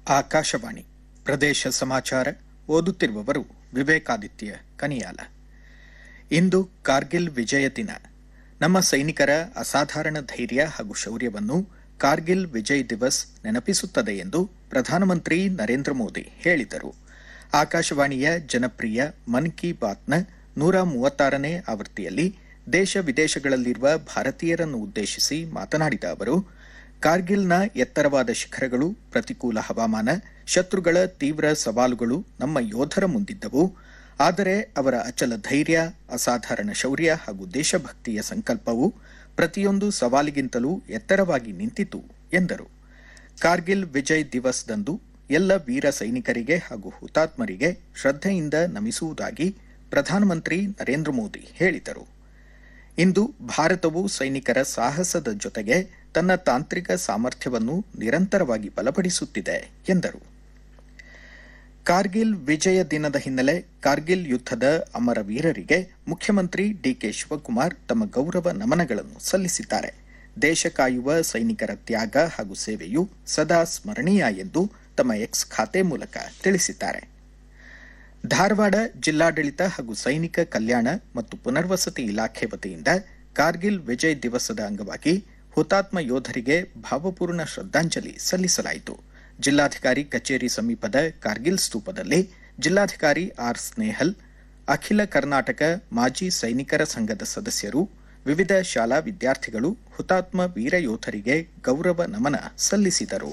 ಆಕಾಶವಾಣಿ ಪ್ರದೇಶ ಸಮಾಚಾರ ಓದುತ್ತಿರುವವರು ವಿವೇಕಾದಿತ್ಯ ಕನಿಯಾಲ ಇಂದು ಕಾರ್ಗಿಲ್ ವಿಜಯ ದಿನ ನಮ್ಮ ಸೈನಿಕರ ಅಸಾಧಾರಣ ಧೈರ್ಯ ಹಾಗೂ ಶೌರ್ಯವನ್ನು ಕಾರ್ಗಿಲ್ ವಿಜಯ್ ದಿವಸ್ ನೆನಪಿಸುತ್ತದೆ ಎಂದು ಪ್ರಧಾನಮಂತ್ರಿ ನರೇಂದ್ರ ಮೋದಿ ಹೇಳಿದರು ಆಕಾಶವಾಣಿಯ ಜನಪ್ರಿಯ ಮನ್ ಕಿ ಬಾತ್ನ ನೂರ ಮೂವತ್ತಾರನೇ ಆವೃತ್ತಿಯಲ್ಲಿ ದೇಶ ವಿದೇಶಗಳಲ್ಲಿರುವ ಭಾರತೀಯರನ್ನು ಉದ್ದೇಶಿಸಿ ಮಾತನಾಡಿದ ಅವರು ಕಾರ್ಗಿಲ್ನ ಎತ್ತರವಾದ ಶಿಖರಗಳು ಪ್ರತಿಕೂಲ ಹವಾಮಾನ ಶತ್ರುಗಳ ತೀವ್ರ ಸವಾಲುಗಳು ನಮ್ಮ ಯೋಧರ ಮುಂದಿದ್ದವು ಆದರೆ ಅವರ ಅಚಲ ಧೈರ್ಯ ಅಸಾಧಾರಣ ಶೌರ್ಯ ಹಾಗೂ ದೇಶಭಕ್ತಿಯ ಸಂಕಲ್ಪವು ಪ್ರತಿಯೊಂದು ಸವಾಲಿಗಿಂತಲೂ ಎತ್ತರವಾಗಿ ನಿಂತಿತು ಎಂದರು ಕಾರ್ಗಿಲ್ ವಿಜಯ್ ದಿವಸ್ದಂದು ಎಲ್ಲ ವೀರ ಸೈನಿಕರಿಗೆ ಹಾಗೂ ಹುತಾತ್ಮರಿಗೆ ಶ್ರದ್ಧೆಯಿಂದ ನಮಿಸುವುದಾಗಿ ಪ್ರಧಾನಮಂತ್ರಿ ನರೇಂದ್ರ ಮೋದಿ ಹೇಳಿದರು ಇಂದು ಭಾರತವು ಸೈನಿಕರ ಸಾಹಸದ ಜೊತೆಗೆ ತನ್ನ ತಾಂತ್ರಿಕ ಸಾಮರ್ಥ್ಯವನ್ನು ನಿರಂತರವಾಗಿ ಬಲಪಡಿಸುತ್ತಿದೆ ಎಂದರು ಕಾರ್ಗಿಲ್ ವಿಜಯ ದಿನದ ಹಿನ್ನೆಲೆ ಕಾರ್ಗಿಲ್ ಯುದ್ಧದ ಅಮರ ವೀರರಿಗೆ ಮುಖ್ಯಮಂತ್ರಿ ಡಿಕೆ ಶಿವಕುಮಾರ್ ತಮ್ಮ ಗೌರವ ನಮನಗಳನ್ನು ಸಲ್ಲಿಸಿದ್ದಾರೆ ದೇಶ ಕಾಯುವ ಸೈನಿಕರ ತ್ಯಾಗ ಹಾಗೂ ಸೇವೆಯು ಸದಾ ಸ್ಮರಣೀಯ ಎಂದು ತಮ್ಮ ಎಕ್ಸ್ ಖಾತೆ ಮೂಲಕ ತಿಳಿಸಿದ್ದಾರೆ ಧಾರವಾಡ ಜಿಲ್ಲಾಡಳಿತ ಹಾಗೂ ಸೈನಿಕ ಕಲ್ಯಾಣ ಮತ್ತು ಪುನರ್ವಸತಿ ಇಲಾಖೆ ವತಿಯಿಂದ ಕಾರ್ಗಿಲ್ ವಿಜಯ್ ದಿವಸದ ಅಂಗವಾಗಿ ಹುತಾತ್ಮ ಯೋಧರಿಗೆ ಭಾವಪೂರ್ಣ ಶ್ರದ್ಧಾಂಜಲಿ ಸಲ್ಲಿಸಲಾಯಿತು ಜಿಲ್ಲಾಧಿಕಾರಿ ಕಚೇರಿ ಸಮೀಪದ ಕಾರ್ಗಿಲ್ ಸ್ತೂಪದಲ್ಲಿ ಜಿಲ್ಲಾಧಿಕಾರಿ ಆರ್ ಸ್ನೇಹಲ್ ಅಖಿಲ ಕರ್ನಾಟಕ ಮಾಜಿ ಸೈನಿಕರ ಸಂಘದ ಸದಸ್ಯರು ವಿವಿಧ ಶಾಲಾ ವಿದ್ಯಾರ್ಥಿಗಳು ಹುತಾತ್ಮ ವೀರ ಯೋಧರಿಗೆ ಗೌರವ ನಮನ ಸಲ್ಲಿಸಿದರು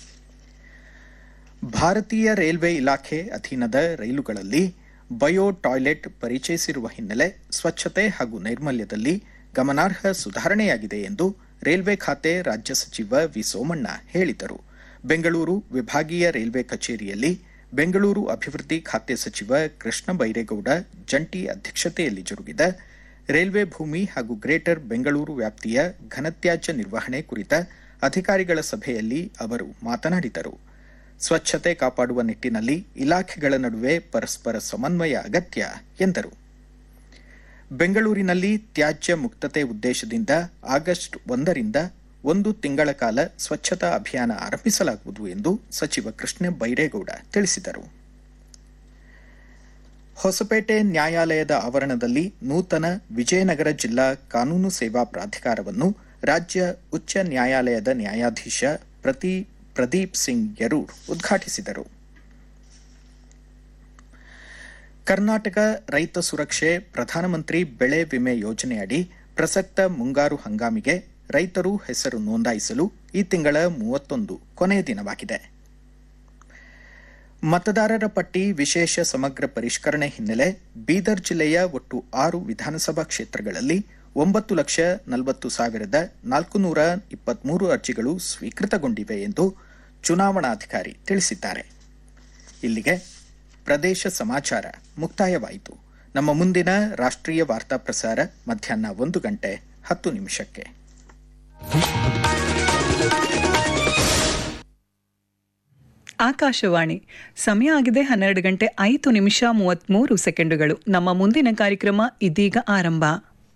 ಭಾರತೀಯ ರೈಲ್ವೆ ಇಲಾಖೆ ಅಧೀನದ ರೈಲುಗಳಲ್ಲಿ ಬಯೋ ಟಾಯ್ಲೆಟ್ ಪರಿಚಯಿಸಿರುವ ಹಿನ್ನೆಲೆ ಸ್ವಚ್ಛತೆ ಹಾಗೂ ನೈರ್ಮಲ್ಯದಲ್ಲಿ ಗಮನಾರ್ಹ ಸುಧಾರಣೆಯಾಗಿದೆ ಎಂದು ರೈಲ್ವೆ ಖಾತೆ ರಾಜ್ಯ ಸಚಿವ ವಿ ಸೋಮಣ್ಣ ಹೇಳಿದರು ಬೆಂಗಳೂರು ವಿಭಾಗೀಯ ರೈಲ್ವೆ ಕಚೇರಿಯಲ್ಲಿ ಬೆಂಗಳೂರು ಅಭಿವೃದ್ಧಿ ಖಾತೆ ಸಚಿವ ಕೃಷ್ಣ ಬೈರೇಗೌಡ ಜಂಟಿ ಅಧ್ಯಕ್ಷತೆಯಲ್ಲಿ ಜರುಗಿದ ರೈಲ್ವೆ ಭೂಮಿ ಹಾಗೂ ಗ್ರೇಟರ್ ಬೆಂಗಳೂರು ವ್ಯಾಪ್ತಿಯ ಘನತ್ಯಾಜ್ಯ ನಿರ್ವಹಣೆ ಕುರಿತ ಅಧಿಕಾರಿಗಳ ಸಭೆಯಲ್ಲಿ ಅವರು ಮಾತನಾಡಿದರು ಸ್ವಚ್ಛತೆ ಕಾಪಾಡುವ ನಿಟ್ಟಿನಲ್ಲಿ ಇಲಾಖೆಗಳ ನಡುವೆ ಪರಸ್ಪರ ಸಮನ್ವಯ ಅಗತ್ಯ ಎಂದರು ಬೆಂಗಳೂರಿನಲ್ಲಿ ತ್ಯಾಜ್ಯ ಮುಕ್ತತೆ ಉದ್ದೇಶದಿಂದ ಆಗಸ್ಟ್ ಒಂದರಿಂದ ಒಂದು ತಿಂಗಳ ಕಾಲ ಸ್ವಚ್ಛತಾ ಅಭಿಯಾನ ಆರಂಭಿಸಲಾಗುವುದು ಎಂದು ಸಚಿವ ಕೃಷ್ಣ ಬೈರೇಗೌಡ ತಿಳಿಸಿದರು ಹೊಸಪೇಟೆ ನ್ಯಾಯಾಲಯದ ಆವರಣದಲ್ಲಿ ನೂತನ ವಿಜಯನಗರ ಜಿಲ್ಲಾ ಕಾನೂನು ಸೇವಾ ಪ್ರಾಧಿಕಾರವನ್ನು ರಾಜ್ಯ ಉಚ್ಚ ನ್ಯಾಯಾಲಯದ ನ್ಯಾಯಾಧೀಶ ಪ್ರತಿ ಪ್ರದೀಪ್ ಸಿಂಗ್ ಯರೂರ್ ಉದ್ಘಾಟಿಸಿದರು ಕರ್ನಾಟಕ ರೈತ ಸುರಕ್ಷೆ ಪ್ರಧಾನಮಂತ್ರಿ ಬೆಳೆ ವಿಮೆ ಯೋಜನೆಯಡಿ ಪ್ರಸಕ್ತ ಮುಂಗಾರು ಹಂಗಾಮಿಗೆ ರೈತರು ಹೆಸರು ನೋಂದಾಯಿಸಲು ಈ ತಿಂಗಳ ಮೂವತ್ತೊಂದು ಕೊನೆಯ ದಿನವಾಗಿದೆ ಮತದಾರರ ಪಟ್ಟಿ ವಿಶೇಷ ಸಮಗ್ರ ಪರಿಷ್ಕರಣೆ ಹಿನ್ನೆಲೆ ಬೀದರ್ ಜಿಲ್ಲೆಯ ಒಟ್ಟು ಆರು ವಿಧಾನಸಭಾ ಕ್ಷೇತ್ರಗಳಲ್ಲಿ ಒಂಬತ್ತು ಲಕ್ಷ ನಲವತ್ತು ಸಾವಿರದ ನಾಲ್ಕುನೂರ ಇಪ್ಪತ್ಮೂರು ಅರ್ಜಿಗಳು ಸ್ವೀಕೃತಗೊಂಡಿವೆ ಎಂದು ಚುನಾವಣಾಧಿಕಾರಿ ತಿಳಿಸಿದ್ದಾರೆ ಇಲ್ಲಿಗೆ ಪ್ರದೇಶ ಸಮಾಚಾರ ಮುಕ್ತಾಯವಾಯಿತು ನಮ್ಮ ಮುಂದಿನ ರಾಷ್ಟ್ರೀಯ ವಾರ್ತಾ ಪ್ರಸಾರ ಮಧ್ಯಾಹ್ನ ಒಂದು ಗಂಟೆ ಹತ್ತು ನಿಮಿಷಕ್ಕೆ ಆಕಾಶವಾಣಿ ಸಮಯ ಆಗಿದೆ ಹನ್ನೆರಡು ಗಂಟೆ ಐದು ನಿಮಿಷ ಮೂವತ್ಮೂರು ಸೆಕೆಂಡುಗಳು ನಮ್ಮ ಮುಂದಿನ ಕಾರ್ಯಕ್ರಮ ಇದೀಗ ಆರಂಭ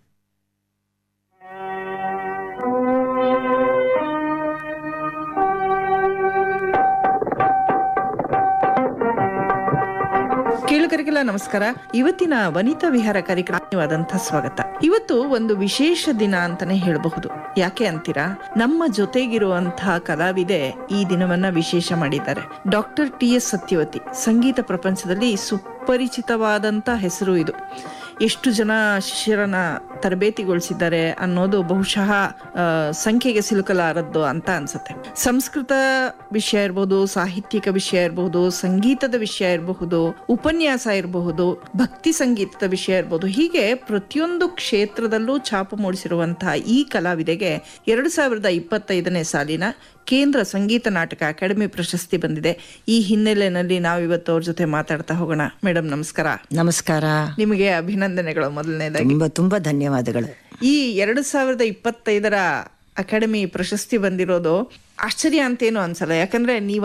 ಕೇಳುಗರಿಗೆಲ್ಲ ನಮಸ್ಕಾರ ಇವತ್ತಿನ ವನಿತಾ ವಿಹಾರ ಕಾರ್ಯಕ್ರಮವಾದಂತಹ ಸ್ವಾಗತ ಇವತ್ತು ಒಂದು ವಿಶೇಷ ದಿನ ಅಂತಾನೆ ಹೇಳಬಹುದು ಯಾಕೆ ಅಂತೀರಾ ನಮ್ಮ ಜೊತೆಗಿರುವಂತಹ ಕಲಾವಿದೆ ಈ ದಿನವನ್ನ ವಿಶೇಷ ಮಾಡಿದ್ದಾರೆ ಡಾಕ್ಟರ್ ಟಿ ಎಸ್ ಸತ್ಯವತಿ ಸಂಗೀತ ಪ್ರಪಂಚದಲ್ಲಿ ಸುಪರಿಚಿತವಾದಂತ ಹೆಸರು ಇದು ಎಷ್ಟು ಜನ ಶಿಷ್ಯರನ್ನ ತರಬೇತಿಗೊಳಿಸಿದ್ದಾರೆ ಅನ್ನೋದು ಬಹುಶಃ ಆ, ಸಂಖ್ಯೆಗೆ ಸಿಲುಕಲಾರದ್ದು ಅಂತ ಅನ್ಸುತ್ತೆ ಸಂಸ್ಕೃತ ವಿಷಯ ಇರಬಹುದು ಸಾಹಿತ್ಯಿಕ ವಿಷಯ ಇರಬಹುದು ಸಂಗೀತದ ವಿಷಯ ಇರಬಹುದು ಉಪನ್ಯಾಸ ಇರಬಹುದು ಭಕ್ತಿ ಸಂಗೀತದ ವಿಷಯ ಇರಬಹುದು ಹೀಗೆ ಪ್ರತಿಯೊಂದು ಕ್ಷೇತ್ರದಲ್ಲೂ ಛಾಪು ಮೂಡಿಸಿರುವಂತಹ ಈ ಕಲಾವಿದೆಗೆ ಎರಡು ಸಾವಿರದ ಇಪ್ಪತ್ತೈದನೇ ಸಾಲಿನ ಕೇಂದ್ರ ಸಂಗೀತ ನಾಟಕ ಅಕಾಡೆಮಿ ಪ್ರಶಸ್ತಿ ಬಂದಿದೆ ಈ ಹಿನ್ನೆಲೆಯಲ್ಲಿ ನಾವಿವತ್ತು ಅವ್ರ ಜೊತೆ ಮಾತಾಡ್ತಾ ಹೋಗೋಣ ಮೇಡಮ್ ನಮಸ್ಕಾರ ನಮಸ್ಕಾರ ನಿಮಗೆ ಅಭಿನಂದನೆಗಳು ಮೊದಲನೇದಾಗಿ ತುಂಬಾ ತುಂಬಾ ಧನ್ಯವಾದಗಳು ಈ ಎರಡು ಸಾವಿರದ ಇಪ್ಪತ್ತೈದರ ಅಕಾಡೆಮಿ ಪ್ರಶಸ್ತಿ ಬಂದಿರೋದು ಆಶ್ಚರ್ಯ ಅಂತೇನು ಅನ್ಸಲ್ಲ ಯಾಕಂದ್ರೆ ನೀವು